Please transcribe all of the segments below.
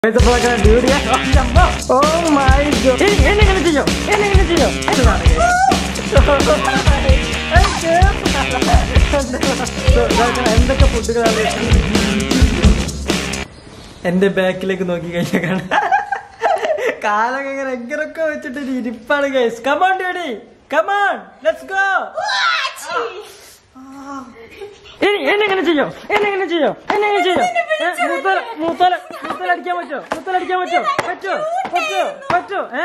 Oh my God എന്നെങ്ങനെ ചെയ്യോ എന്നെങ്ങനെ ചെയ്യോ എന്തൊക്കെ ഫുഡുകളാണ് എന്റെ ബാക്കിലേക്ക് നോക്കി കഴിഞ്ഞാൽ കാണാം കാലൊക്കെ ഇങ്ങനെ എങ്ങനൊക്കെ വെച്ചിട്ട് ഒരു ഇരിപ്പാണ് guys come on daddy come on let's go എന്നെങ്ങനെ ചെയ്യോ എന്നെങ്ങനെ ചെയ്യോ എന്നെങ്ങനെ ചെയ്യോ ഏ, മൂത്തോല മൂത്തോല മൂത്തോല അടിക്കാൻ പറ്റോ മൂത്തോല അടിക്കാൻ പറ്റോ പറ്റോ പറ്റോ പറ്റോ ഏ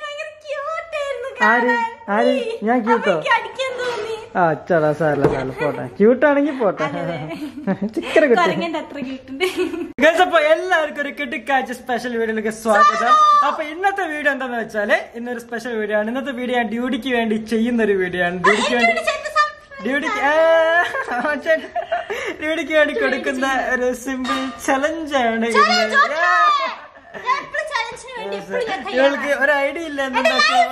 ആര് ആര് ഞാൻ ക്യൂട്ടോ ആ ചടാ സാരല്ല സാരല്ല പോട്ടെ ക്യൂട്ടാണെങ്കി പോട്ടെ ചിക്കന കിട്ടും അത്ര കിട്ടുന്നുണ്ട് ഗൈസ് അപ്പൊ എല്ലാവർക്കും ഒരു കിട്ടിക്കാഴ്ച സ്പെഷ്യൽ വീഡിയോയിലേക്ക് സ്വാഗതം അപ്പൊ ഇന്നത്തെ വീഡിയോ എന്താന്ന് വെച്ചാല് ഇന്നൊരു സ്പെഷ്യൽ വീഡിയോ ആണ് ഇന്നത്തെ വീഡിയോ ഞാൻ ഡ്യൂട്ടിക്ക് വേണ്ടി ചെയ്യുന്ന ഒരു വീഡിയോ ആണ് ഡ്യൂട്ടിക്ക് വേണ്ടി ഡ്യൂട്ടിക്ക് ഡ്യൂട്ടിക്ക് വേണ്ടി കൊടുക്കുന്ന ഒരു സിമ്പിൾ ചലഞ്ച് ആണ് ഇന്ന് ഇവൾക്ക് ഒരു ഐഡിയ ഇല്ല എന്തുണ്ടാക്കിയ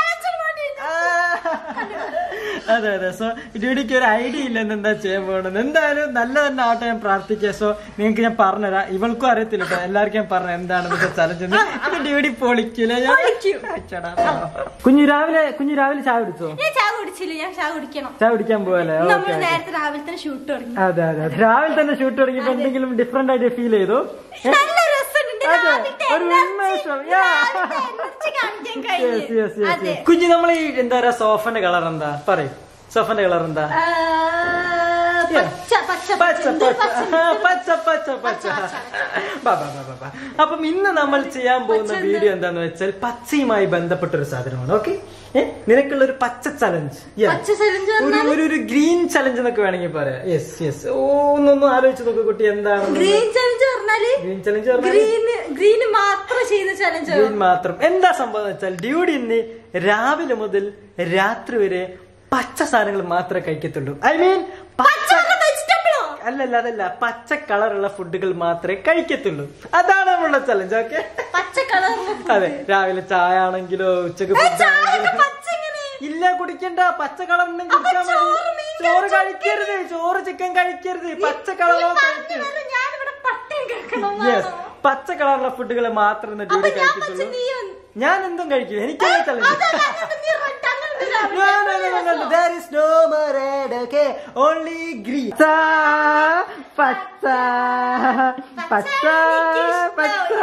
അതെ അതെ സോ ഡ്യൂഡിക്ക് ഒരു ഐഡിയ ഇല്ല എന്താ ചെയ്യാൻ പോകുന്നത് എന്തായാലും നല്ല തന്നെ ആട്ടെ ഞാൻ പ്രാർത്ഥിക്കുക സോ നിങ്ങൾക്ക് ഞാൻ പറഞ്ഞുതരാം ഇവൾക്കും അറിയത്തില്ല കേട്ടോ എല്ലാവർക്കും ഞാൻ പറഞ്ഞു എന്താണെന്ന് ചലഞ്ച് ഇത് ഡ്യൂഡി പൊളിക്കൂല കുഞ്ഞു രാവിലെ കുഞ്ഞു രാവിലെ ചായ കുടിച്ചോ ഞാൻ ചായ കുടിച്ചില്ല ഞാൻ ചായ കുടിക്കണം ചായ കുടിക്കാൻ പോവല്ലേ നമ്മൾ ഓക്കെ നേരത്തെ രാവിലെ തന്നെ ഷൂട്ട് തുടങ്ങി അതെ അതെ അതെ രാവിലെ തന്നെ ഷൂട്ട് തുടങ്ങിയപ്പോ എന്തെങ്കിലും ഡിഫറെന്റ് ആയിട്ട് ഫീൽ ചെയ്തു നല്ല രസമുണ്ട് അതെ, രാവിലത്തെ ഒരു energy. ഉന്മേഷം, yeah. രാവിലത്തെ energy കാണിക്കാൻ കഴിഞ്ഞു. Yes, yes, yes, അതെ. yes. കുഞ്ഞു നമ്മൾ ഈ എന്താ പറയാ സോഫന്റെ കളർ എന്താ പറയും സോഫന്റെ കളർ എന്താ ആ, പച്ച പച്ച പച്ച എന്ത് പച്ച ആ, പച്ച പച്ച പച്ച ബാ, ബാ, ബാ, ബാ, ബാ. അപ്പം ഇന്ന് നമ്മൾ ചെയ്യാൻ പോകുന്ന വീഡിയോ എന്താന്ന് വെച്ചാൽ പച്ചയുമായി ബന്ധപ്പെട്ട ഒരു സാധനമാണ് ഓക്കെ നിനക്കുള്ള ഒരു പച്ച ചലഞ്ച് പച്ച ചലഞ്ച് ഒരു ഒരു ഒരു ഗ്രീൻ ചലഞ്ച് എന്നൊക്കെ വേണമെങ്കിൽ പറയാം യെസ് യെസ് ഓ ഒന്നൊന്നും ആലോചിച്ച് നോക്ക് കുട്ടി എന്താണ് ഗ്രീൻ ചലഞ്ച് പറഞ്ഞാല് ഗ്രീൻ ചലഞ്ച് പറഞ്ഞാൽ ഗ്രീന് ഗ്രീന് മാത്രം ചെയ്യുന്ന ചലഞ്ച് ഗ്രീൻ മാത്രം എന്താ സംഭവം എന്ന് വെച്ചാൽ ഡ്യൂഡി ഇന്ന് രാവിലെ മുതൽ രാത്രി വരെ പച്ച സാധനങ്ങൾ മാത്രമേ കഴിക്കത്തുള്ളൂ ഐ മീൻ പച്ച വെജിറ്റബിളോ അല്ലല്ല അതല്ല പച്ച കളറുള്ള ഫുഡുകൾ മാത്രമേ കഴിക്കത്തുള്ളൂ അതാണ് നമ്മളുടെ ചലഞ്ച് ഓക്കെ പച്ച കളർ അതെ രാവിലെ ചായ ആണെങ്കിലോ ഉച്ചക്ക് ഫുഡ് ആണെങ്കിലോ പച്ച എങ്ങനെ ഇല്ല കുടിക്കണ്ട പച്ച കളർ ഉണ്ടെങ്കിൽ കുടിച്ചാൽ മതി ചോറ് കഴിക്കരുത് ചോറ് ചിക്കൻ കഴിക്കരുത് പച്ച കളറോ കഴിക്കരുത് പറഞ്ഞ ഞാനിവിടെ പട്ടിണി കിടക്കണം യെസ് പച്ച കളറുള്ള ഫുഡുകൾ മാത്രമേ ഡ്യൂട്ടി കഴിക്കത്തുള്ളൂ ഞാൻ എന്തും കഴിക്കും എനിക്കല്ല challenge No, no, no, no, no. There is no more red, okay? Only green. പച്ച പച്ച പച്ച പച്ച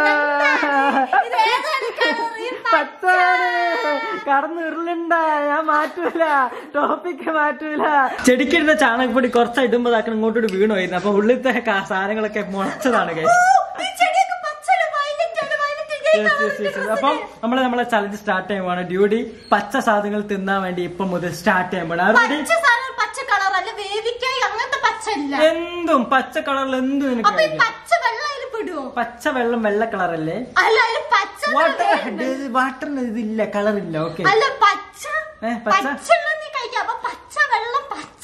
പച്ചാണ് കടന്ന് ഉരുളുണ്ട ഞാൻ മാറ്റൂല ടോപ്പിക്ക് മാറ്റൂല ചെടിക്കിടുന്ന ചാണകപ്പൊടി കുറച്ച് ഇടുമ്പോ ഇതാക്കണം ഇങ്ങോട്ടോട്ട് വീണുപോയിരുന്നു അപ്പൊ ഉള്ളിലത്തെ കാ- സാധനങ്ങളൊക്കെ മുളച്ചതാണ് guys. Yes, yes, yes, yes. അപ്പം നമ്മള് നമ്മളെ ചലഞ്ച് സ്റ്റാർട്ട് ചെയ്യുമ്പോഴാണ് ഡ്യൂട്ടി പച്ച സാധനങ്ങൾ തിന്നാൻ വേണ്ടി ഇപ്പൊ മുതൽ സ്റ്റാർട്ട് ചെയ്യുമ്പോൾ റെഡി പച്ച സാധനം പച്ച കളർ അല്ല വേവിക്കായി അങ്ങനത്തെ പച്ച ഇല്ല എന്തും പച്ച കളറിൽ എന്തും നിനക്ക് അപ്പൊ ഈ കഴിക്കാം പച്ച വെള്ളം അതിൽ പെടുവോ പച്ച വെള്ളം വെള്ള കളറല്ലേ അല്ല അതിൽ പച്ച വാട്ടർ വാട്ടറിന് ഇതില്ല കളറില്ല ഓക്കെ അല്ല പച്ച ഏ, പച്ച? പച്ച വെള്ളം നീ കഴിക്കാം അപ്പൊ പച്ച വെള്ളം പച്ച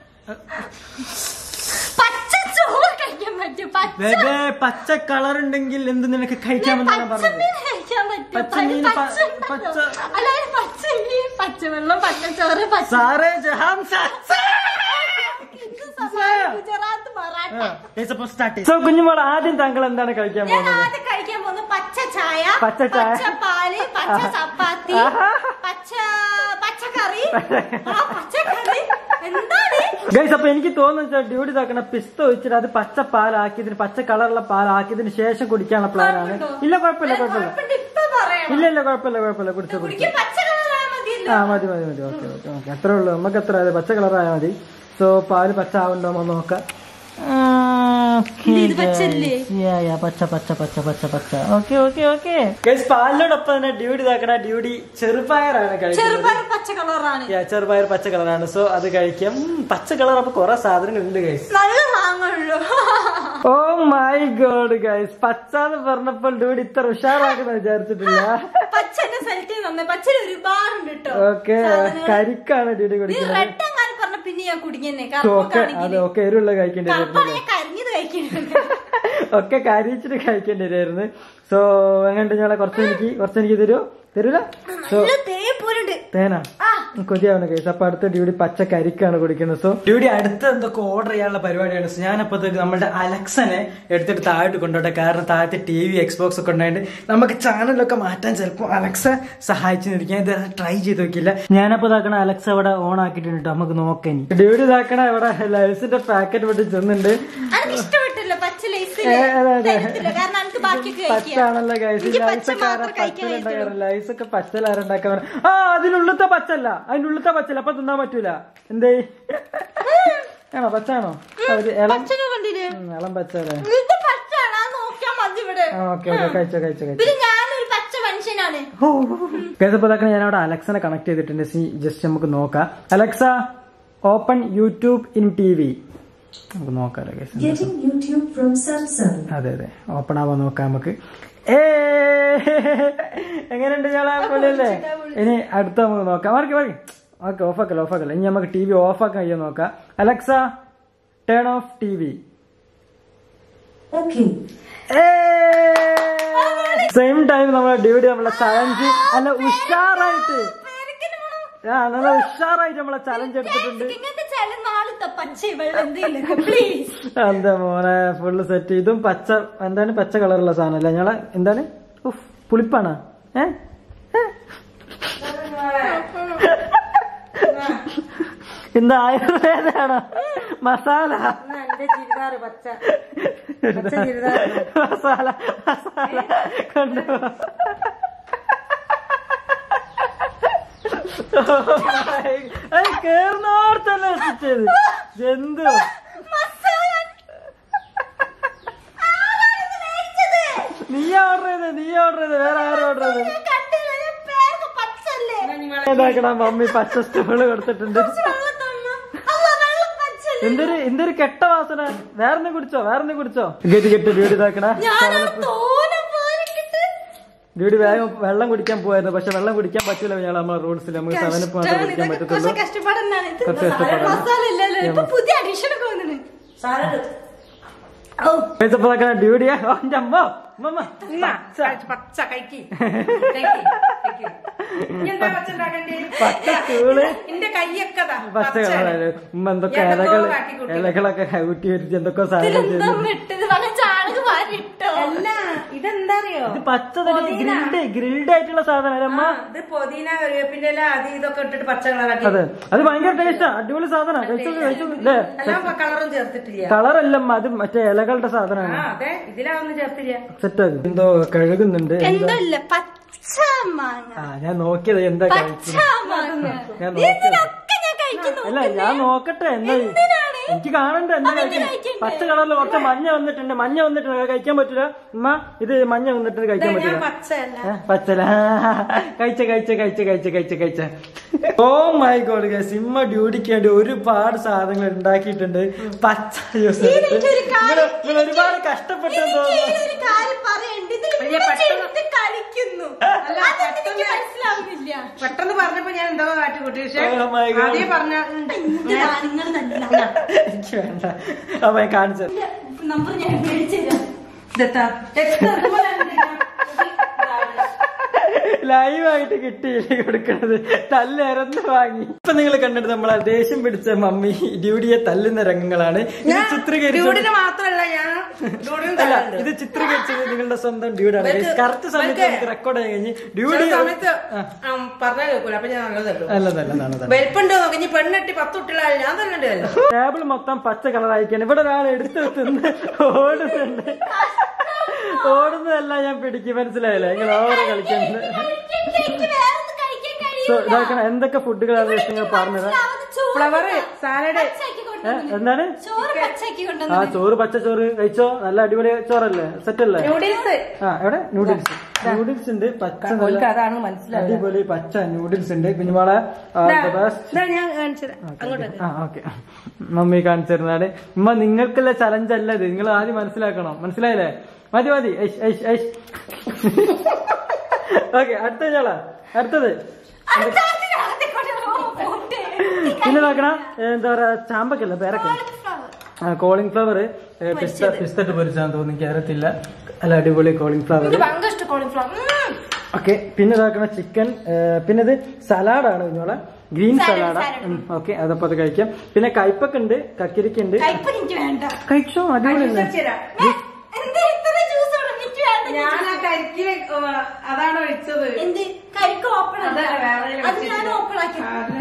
പച്ച ചോറ് കഴിക്കാൻ പറ്റും പച്ച ബേബേ പച്ച കളർ ഉണ്ടെങ്കിൽ എന്ത് നിനക്ക് കഴിക്കാമെന്നാണ് പച്ച പറഞ്ഞത് മീൻ കഴിക്കാൻ പറ്റും പച്ച അതിൽ മീൻ പ- പച്ച ഉണ്ടല്ലോ. പച്ച- അല്ല അതിൽ പച്ച മീൻ പച്ച വെള്ളം പച്ച ചോറ് പച്ച സാറേ ജഹാം സച്ച. ഹിന്ദു സമാജ്, ഗുജറാത്ത് മറാഠ ആ, yes, അപ്പൊ start ചെയ്യ്. So, കുഞ്ഞുമോൾ ആദ്യം താങ്കൾ എന്താണ് കഴിക്കാൻ ഞാൻ പോകുന്നത് ആദ്യം കഴിക്കാൻ പോകുന്നത് പച്ച ചായ പച്ച ചായ. പച്ച പാല് പച്ച ചപ്പാത്തി ആഹാ. പച്ച പച്ചക്കറി ആ പച്ചക്കറി എന്താണ് ഗൈസ് അപ്പൊ എനിക്ക് തോന്നുന്നു ഡ്യൂട്ടി ഇതാക്കണ പിസ്ത ഒഴിച്ചിട്ട് അത് പച്ച പാലാക്കിയതിന് പച്ച കളറുള്ള പാലാക്കിയതിന് ശേഷം കുടിക്കാനുള്ള പ്ലാനാണ് കുഴപ്പമുണ്ടോ? ഇല്ല കുഴപ്പമില്ല കുഴപ്പമില്ല കുഴപ്പമില്ല, ഇപ്പൊ പറയണം ഇല്ല ഇല്ല കുഴപ്പമില്ല കുഴപ്പമില്ല കുടിച്ചോ കുടിച്ചോ കുടിക്കാൻ പച്ച കളറായാൽ മതിയല്ലോ ആ മതി മതി മതി ഓക്കെ ഓക്കെ ഓക്കെ അത്രേ ഉള്ളൂ നമുക്ക് എത്ര ആയത്? പച്ച കളറായാൽ മതി സോ പാല് പച്ച ആവുണ്ടോ എന്ന് നോക്കാം ഇത് പച്ചയല്ലേ? പച്ച പച്ച പച്ച പച്ച പച്ച ഓക്കെ ഓക്കെ ഓക്കെ പാലിനോടൊപ്പം തന്നെ ഡ്യൂട്ടി ഇതാക്കണ ഡ്യൂട്ടി ചെറുപയറാണ് കഴിക്കുന്നത് ചെറുപയർ പച്ച കളറാണ് Yeah, ചെറുപയർ പച്ച കളറാണ് സോ അത് കഴിക്കാം ഉം, പച്ച കളർ അപ്പൊ കുറെ സാധനങ്ങൾ ഉണ്ട് ഗൈസ് നല്ല വാങ്ങുള്ളൂ ഓ മൈ ഗോഡ് ഗൈസ് പച്ച എന്ന് പറഞ്ഞപ്പോൾ ഡ്യൂട്ടി ഇത്ര ഉഷാറാക്കുന്ന വിചാരിച്ചിട്ടില്ല പച്ചന്റെ സെലക്ട് തന്നെ പച്ചന് ഒരുപാടുണ്ട് കേട്ടോ ഓക്കെ കരിക്കാണ് ഡ്യൂട്ടി നീ കുടിക്കുന്നത് റെഡ് എങ്ങാനും പറഞ്ഞ പിന്നെ ഞാൻ കുടിക്കുന്നേ ഓക്കെ അതെ ഓക്കെ എരിവുള്ള കഴിക്കേണ്ടി വരുന്നു കറുപ്പാണ് ഞാൻ കരിഞ്ഞത് കഴിക്കുന്നത് ഒക്കെ കരിച്ചിട്ട് കഴിക്കേണ്ടി വരുമായിരുന്നു സോ എങ്ങനെ ഞങ്ങളെ കുറച്ച് എനിക്ക് കുറച്ച് എനിക്ക് തരുമോ തരൂല സോ നല്ല തേപ്പോലുണ്ട് തേനാ ആ കൊതിയാവുന്ന കേസ് അപ്പൊ അടുത്ത ഡ്യൂട്ടി പച്ച കരിക്കാണ് കുടിക്കുന്നത് സോ ഡ്യൂട്ടി അടുത്ത എന്തൊക്കെ ഓർഡർ ചെയ്യാനുള്ള പരിപാടിയാണ് സോ ഞാനപ്പോഴത്തേക്ക് നമ്മുടെ അലക്സനെ എടുത്തിട്ട് താഴോട്ട് കൊണ്ടോട്ടെ കാരണം താഴത്തെ ടി വി എക്സ്ബോക്സ് ഒക്കെ ഉണ്ടായിട്ട് നമുക്ക് ചാനലൊക്കെ മാറ്റാൻ ചിലപ്പോൾ അലക്സ സഹായിച്ചു നിൽക്കാൻ ഇത് ട്രൈ ചെയ്ത് നോക്കില്ല ഞാനപ്പോ ഇതാക്കണ അലക്സ ഇവിടെ ഓൺ ആക്കിയിട്ടുണ്ട് ട്ടോ. നമുക്ക് നോക്കാൻ ഡ്യൂട്ടി ഇതാക്കണ ഇവിടെ ലൈസിന്റെ പാക്കറ്റ് പൊട്ടി ചെന്നുണ്ട് എനിക്ക് ഇഷ്ടപ്പെട്ടില്ല പച്ച ലേസ് ഏ, അതെ, അതെ. തരത്തില്ല കാരണം എനിക്ക് ബാക്കിയൊക്കെ കഴിക്കാം പച്ചാണല്ലോ ഗൈസ് എനിക്ക് പച്ച ലൈസൊക്കെ ആരാ മാത്രം കഴിക്കാൻ പച്ചലുണ്ടാക്കാറ് ലൈസൊക്കെ പച്ചലാരുണ്ടാക്കാൻ ആ അതിനുള്ളത്തെ പച്ചല്ല അതിന്റെ ഉള്ളത്തെ പച്ചല്ല അപ്പൊ തിന്നാൻ പറ്റൂല എന്തേ ആണോ പച്ചാണോ ഒരു ഇളം പച്ചനെ കണ്ടില്ലേ ഉം, ഇളം പച്ചല്ലേ ഇത് പച്ചാണ് അത് നോക്കിയാ മതി ഇവിടെ ആ ഓക്കെ ഓക്കെ കഴിച്ചോ കഴിച്ചോ കഴിച്ചോ പിന്നെ ഞാനൊരു പച്ച മനുഷ്യനാണ് ഗൈസ് അപ്പൊ ഇതാക്കണ ഞാൻ അവിടെ അലക്സനെ കണക്ട് ചെയ്തിട്ടുണ്ട് ജസ്റ്റ് നമുക്ക് നോക്കാം Alexa open YouTube in T V നമുക്ക് നോക്കാം guys Getting YouTube from Samsung. അതെ അതെ ഓപ്പൺ ആവാൻ നോക്കാം നമുക്ക് ഏ എങ്ങനെയുണ്ട് ഞാളെ പൊളിയല്ലേ ഇനി അടുത്ത നമുക്ക് നോക്കാം മാർക്ക് മാർക്ക് ഓക്കെ ഓഫാക്കല്ല ഓഫാക്കല്ല ഇനി നമുക്ക് ടി വി ഓഫാക്കാൻ കഴിയാൻ നോക്കാം Alexa turn off T V Okay. Same time നമ്മളെ ഡ്യൂട്ടി നമ്മളെ ചലഞ്ച് നല്ല ഉഷാറായിട്ട് ആ നല്ല ഉഷാറായിട്ട് നമ്മളെ ചലഞ്ച് എടുത്തിട്ടുണ്ട് ഇങ്ങനത്തെ ചില നാളത്തെ പച്ച വെള്ളം എന്തെങ്കിലും പ്ലീസ് എന്താ മോനെ ഫുള്ള് സെറ്റ് ഇതും പച്ച എന്താണ് പച്ച കളറുള്ള സാധനം അല്ലേ ഞങ്ങളെ എന്താണ് ഉഫ് പുളിപ്പാണ് ഏ ഏ? എന്താ ആയുർവേദാണോ മസാല എന്റെ ചുരിദാറ് പച്ച പച്ച ചുരിദാർ മസാല മസാല കൊണ്ടുപോ കേറുന്നോർത്തല്ലേ എത്തിച്ചത് ജന്തു നീ ഓർഡർ ചെയ്ത് നീ ഓർഡർ ചെയ്ത് വേറെ ആരും ഓർഡർ ചെയ്ത് കണ്ടില്ല ഞാൻ പേർക്ക് പച്ചല്ലേ എന്താക്കണ മമ്മി പച്ച സ്റ്റോള് കൊടുത്തിട്ടുണ്ട് വെള്ളം തന്നു അല്ല വെള്ളം പച്ചല്ലേ എന്തൊരു എന്തൊരു കെട്ട വാസന വേറെ കുടിച്ചോ വേറെ കുടിച്ചോ ഗതി കെട്ട് ഡ്യൂട്ടി ഇതാക്കണ ഞാൻ തോനെ പോരിട്ടിട്ട് ഡ്യൂട്ടി വേഗം വെള്ളം കുടിക്കാൻ പോയായിരുന്നു പക്ഷെ വെള്ളം കുടിക്കാൻ പറ്റില്ല ഞങ്ങൾ നമ്മളെ റൂൾസിൽ നമുക്ക് സെവനപ്പ് മാത്രമേ കുടിക്കാൻ കുറച്ച് പറ്റത്തുള്ളൂ കഷ്ടപ്പാടെന്നാണ് ഇത് കുറച്ച് കഷ്ടപ്പാടാണ്. മസാല ഇല്ലല്ലോ ഇപ്പൊ പുതിയ അഡീഷൻ ഒക്കെ വന്നിന് സാലഡ് ഓ ഡ്യൂട്ടിയാ ഓ എന്റെ അമ്മ അമ്മമ്മ. പച്ച കഴിക്കി എന്താ പച്ച ഉണ്ടാക്കണ്ടേ പച്ച ചൂള് എന്റെ കയ്യൊക്കെ ദാ പച്ച പച്ചയാണ്. കളറ് ഉമ്മ എന്തൊക്കെ എന്തൊക്കെയോ ഇലകൾ കാട്ടി കൂട്ടി. ഇലകളൊക്കെ ഊട്ടി വരുത്തി എന്തൊക്കെ സാധനം ഇതിലെന്താ ചെയ്തു ഇട്ടത് വളരെ ചാണക വാരിട്ടോ അല്ല ഇതെന്താ അറിയോ ഇത് പച്ച ഗ്രിൽഡ് ഗ്രിൽഡ് ആയിട്ടുള്ള സാധനം അമ്മ ആ, ഇത് പൊതീന കറിവേപ്പിന്റെ ഇല അത് ഇതൊക്കെ ഇട്ടിട്ട് പച്ച കളറാക്കി അതെ അത് ഭയങ്കര ടേസ്റ്റാ അടിപൊളി സാധനം കഴിച്ചു കഴിച്ചു അല്ലേ എല്ലാം കളറും ചേർത്തിട്ടില്ല കളറല്ല അത് മറ്റേ ഇലകളുടെ സാധനമാണ് ആ അതെ ഇതിലൊന്നും ചേർത്തില്ല സെറ്റ് ആക്കി എന്തോ കഴുകുന്നുണ്ട് എന്താ എന്തല്ല പച്ച മാങ്ങ ആ ഞാൻ നോക്കിയത് എന്താ പച്ച കഴിക്കുന്നത് മാങ്ങ ഞാൻ നോക്കിയത് ഇതിലൊക്കെ ഞാൻ കഴിക്കുന്നു അല്ല ഞാൻ നോക്കട്ടെ എന്താ എന്തിനാണ്? എനിക്ക് കാണണ്ട എന്താ അതെന്ത് കഴിക്കുന്നത് കഴിക്കണ്ടേ? പച്ച കളറിൽ കുറച്ച് മഞ്ഞ വന്നിട്ടുണ്ട് മഞ്ഞ വന്നിട്ടുണ്ട് കഴിക്കാൻ പറ്റില്ല ഉമ്മ ഇത് മഞ്ഞ വന്നിട്ട് കഴിക്കാൻ ഞാൻ പറ്റില്ല പച്ചയല്ല ഏ, പച്ചല കഴിച്ച കഴിച്ച കഴിച്ച കഴിച്ച കഴിച്ച കഴിച്ച ഓ മൈ ഗോഡ് ഗൈസ് ഇമ്മ ഡ്യൂട്ടിക്ക് വേണ്ടി ഒരുപാട് സാധനങ്ങൾ ഉണ്ടാക്കിയിട്ടുണ്ട് പച്ച ജ്യൂസ് എനിക്കൊരു കാര്യം- നിങ്ങൾ ഒരുപാട് കഷ്ടപ്പെട്ടെന്ന് തോന്നുന്നു എനിക്കൊരു കാര്യം പറയണ്ട് ഇതിൽ വലിയ ഇമ്മച്ചി പെട്ടെന്ന്- എടുത്ത് കളിക്കുന്നു അല്ല, അതെനിക്ക് പെട്ടെന്ന്- മനസ്സിലാവുന്നില്ല പെട്ടെന്ന് പറഞ്ഞപ്പോ ഞാൻ എന്തോ കാട്ടി കൂട്ടി പക്ഷെ Oh my God. ആദ്യം പറഞ്ഞ നിങ്ങൾ നല്ല എനിക്ക് വേണ്ട അപ്പൊ ഞാൻ കാണിച്ചത് നമ്പർ ഞാൻ മേടിച്ചു തരാം ഇതെത്താ എത്ര അതുപോലെ ലൈവായിട്ട് കിട്ടിയില്ലേ കൊടുക്കണത് തല്ലേറന്ന് വാങ്ങി ഇപ്പൊ നിങ്ങൾ കണ്ടിട്ട് നമ്മളെ ദേഷ്യം പിടിച്ച മമ്മി ഡ്യൂഡിയെ തല്ലുന്ന രംഗങ്ങളാണ് ഇത് ചിത്രീകരിച്ചത് ഡ്യൂഡിന് മാത്രല്ല ഞാൻ ഡ്യൂഡിനും അല്ല തരാറുണ്ട്. ഇത് ചിത്രീകരിച്ചത് നിങ്ങളുടെ സ്വന്തം ഡ്യൂഡാണ് ഇവർക്ക് കറക്റ്റ് സമയത്ത് ഇവർക്ക് നമുക്ക് റെക്കോർഡ് ആയി കഴിഞ്ഞ് ചില ഡ്യൂഡി സമയത്ത് പറഞ്ഞാൽ കേൾക്കൂല അപ്പൊ ഞാൻ നല്ലത് തട്ടും അല്ല നല്ല നല്ല വലിപ്പുണ്ടോ നോക്കി ഇനി പെണ്ണെട്ടി പത്ത് കുട്ടികളായാലും ഞാൻ തല്ലണ്ടല്ലോ ടേബിൾ മൊത്തം പച്ച കളറായിക്കാണ് ഇവിടെ ഒരാൾ എടുത്ത് തിന്ന് ഓടുന്നുണ്ട് ഓടുന്നതല്ല ഞാൻ പിടിക്കും മനസ്സിലായില്ലേ നിങ്ങൾ ഓവർ കളിക്കുന്നത് എനിക്ക് വേറൊന്നും കഴിക്കാൻ കഴിയില്ല. സോ ഇതാക്കണം എന്തൊക്കെ ഫുഡുകളാണ് നിങ്ങൾ പറഞ്ഞത് മനസ്സിലാവുന്ന ചോറ് ഫ്ലവർ സാലഡ് പച്ചയാക്കി ഏ, കൊണ്ടുവന്നു. എന്താണ് ചോറ് പച്ചയാക്കി ആ കൊണ്ടുവന്നു ചോറ് പച്ച ചോറ് കഴിച്ചോ നല്ല അടിപൊളി ചോറല്ലേ സെറ്റ് അല്ലേ നൂഡിൽസ് ആ എവിടെ നൂഡിൽസ് നൂഡിൽസ് ഉണ്ട് പച്ച നല്ല അതാണ് മനസ്സിലായത് അടിപൊളി പച്ച നൂഡിൽസ് ഉണ്ട് കുഞ്ഞുമോളെ ബെസ്റ്റ് ഞാൻ കാണിച്ചത് അങ്ങോട്ട് ആ ഓക്കെ മമ്മി കാണിച്ചിരുന്നാല് ഉമ്മ നിങ്ങൾക്കുള്ള ചലഞ്ച് അല്ല ഇത് നിങ്ങൾ ആദ്യം മനസ്സിലാക്കണം മനസ്സിലായില്ലേ മതി മതി ഐഷ് ഐഷ് ഐഷ് ഓക്കെ അടുത്ത ഞാളാ അടുത്തത് അടുത്ത ആദ്യം ആദ്യം കൊണ്ടുവന്നു. ഓ, പോട്ടെ. പിന്നെ നോക്കണ എന്താ പറയാ ചാമ്പക്കല്ല പേരൊക്കെ Cauliflower. കോളിംഗ് ഫ്ലവർ പിസ്ത പിസ്തട്ട് പൊരിച്ചാന്ന് തോന്നി എനിക്ക് അറിയത്തില്ല അല്ല അടിപൊളി കോളിംഗ് ഫ്ലവർ എനിക്ക് ഭയങ്കര ഇഷ്ടം കോളിഫ്ലവർ ഓക്കെ പിന്നെ ഇതാക്കണ ചിക്കൻ പിന്നെ ഇത് സലാഡാണ് കുഞ്ഞോളെ green Salad, salad salad. Okay അതപ്പോ അത് കഴിക്കാം പിന്നെ കയ്പൊക്കെ ഉണ്ട് കക്കിരിക്ക ഉണ്ട് കയ്പ് എനിക്ക് വേണ്ട കഴിച്ചോ അടിപൊളിയല്ലേ എന്ത് ഇത്ര ജ്യൂസ് എനിക്ക് വേണ്ട ഞാൻ ആ കരിക്ക് അതാണ് ഒഴിച്ചത് എന്ത് കരിക്ക് ഓപ്പൺ അതല്ല, വേറെ അത് ഞാൻ ഓപ്പൺ ആക്കി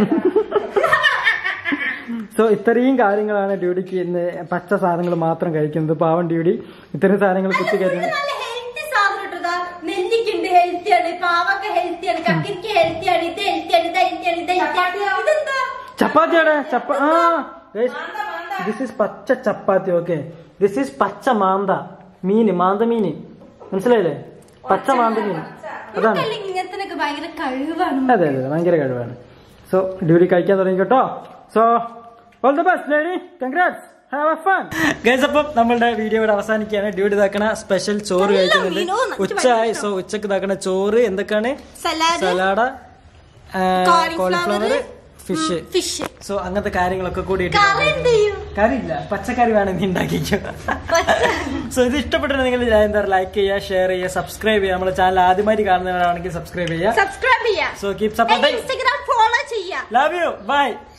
സോ ഇത്രയും കാര്യങ്ങളാണ് ഡ്യൂഡിക്ക് ഇന്ന് പച്ച സാധനങ്ങൾ മാത്രം കഴിക്കുന്നത് പാവം ഡ്യൂഡി ഇത്രയും സാധനങ്ങൾ കുത്തി കയറ്റുന്നത് നല്ല ഹെൽത്തി സാധനം ഇട്ടതാ നെല്ലിക്കുണ്ട് ഹെൽത്തിയാണ് പാവക്ക ഹെൽത്തിയാണ് കക്കിരിക്ക ഹെൽത്തിയാണ് ഇത് ഹെൽത്തിയാണ് ഇത് ഹെൽത്തിയാണ് ഇത് ഹെൽത്തിയാണ് ഇതെന്താ ചപ്പാത്തിയുടെ ചപ്പ ആ ദിസ് ഈസ് പച്ച ചപ്പാത്തി ഓക്കെ ദിസ് ഈസ് പച്ച മാന്ത മീന് മാന്ത മീന് മനസ്സിലായില്ലേ പച്ച മാന്ത മീൻ അതാണ് ഇവർക്കല്ലെങ്കിൽ ഇങ്ങനത്തിനൊക്കെ ഭയങ്കര കഴിവാണ് അതെ അതെ ഭയങ്കര കഴിവാണ് സോ ഡ്യൂട്ടി കഴിക്കാൻ തുടങ്ങി കേട്ടോ so all the best lady congrats have a fun guys അപ്പം നമ്മളുടെ വീഡിയോ ഇവിടെ അവസാനിക്കുകയാണ് ഡ്യൂട്ടി ഇതാക്കണ സ്പെഷ്യൽ ചോറ് നല്ല കഴിക്കുന്നുണ്ട് മീനോ, എനിക്ക് ഉച്ചയായി സോ ഉച്ചക്ക് ഇതാക്കണ ചോറ് എന്തൊക്കെയാണ് salad salad Cauliflower, cauliflower fish fish so അങ്ങനത്തെ കാര്യങ്ങളൊക്കെ കൂടി കറി എന്ത് ചെയ്യും കറിയില്ല പച്ചക്കറി വേണം നീ ഉണ്ടാക്കിക്കോ സോ ഇത് ഇഷ്ടപ്പെട്ടിട്ട് നിങ്ങൾ എന്താ ലൈക്ക് ചെയ്യുക ഷെയർ ചെയ്യുക സബ്സ്ക്രൈബ് ചെയ്യുക നമ്മുടെ ചാനൽ ആദ്യമായിട്ട് കാണുന്നവരാണെങ്കിൽ സബ്സ്ക്രൈബ് ചെയ്യുക സബ്സ്ക്രൈബ് ചെയ്യാം so keep supporting Instagram follow ചെയ്യാം ലവ് യു ബൈ